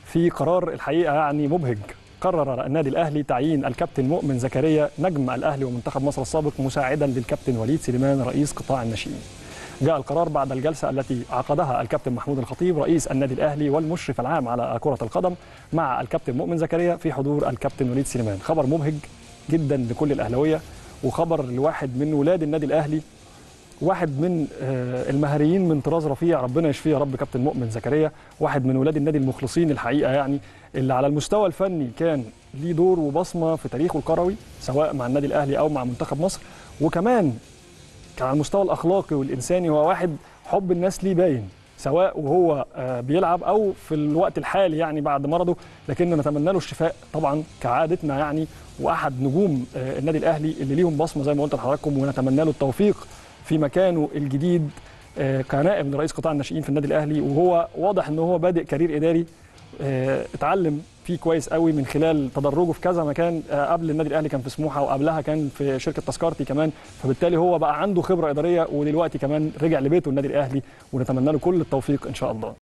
في قرار الحقيقه يعني مبهج قرر النادي الاهلي تعيين الكابتن مؤمن زكريا نجم الاهلي ومنتخب مصر السابق مساعدا للكابتن وليد سليمان رئيس قطاع الناشئين. جاء القرار بعد الجلسه التي عقدها الكابتن محمود الخطيب رئيس النادي الاهلي والمشرف العام على كره القدم مع الكابتن مؤمن زكريا في حضور الكابتن وليد سليمان، خبر مبهج جدا لكل الاهلاويه وخبر لواحد من ولاد النادي الاهلي واحد من المهريين من طراز رفيع ربنا يشفيه يا رب كابتن مؤمن زكريا واحد من ولاد النادي المخلصين الحقيقه يعني اللي على المستوى الفني كان ليه دور وبصمه في تاريخه الكروي سواء مع النادي الاهلي او مع منتخب مصر وكمان كان على المستوى الاخلاقي والانساني هو واحد حب الناس ليه باين سواء وهو بيلعب او في الوقت الحالي يعني بعد مرضه لكن نتمنى له الشفاء طبعا كعادتنا يعني واحد نجوم النادي الاهلي اللي ليهم بصمه زي ما قلت لحضراتكم ونتمنى له التوفيق في مكانه الجديد كنائب لرئيس قطاع الناشئين في النادي الاهلي وهو واضح ان هو بادئ كارير اداري اتعلم فيه كويس قوي من خلال تدرجه في كذا مكان قبل النادي الاهلي كان في سموحه وقبلها كان في شركه تذكرتي كمان فبالتالي هو بقى عنده خبره اداريه ودلوقتي كمان رجع لبيته النادي الاهلي ونتمنى له كل التوفيق ان شاء الله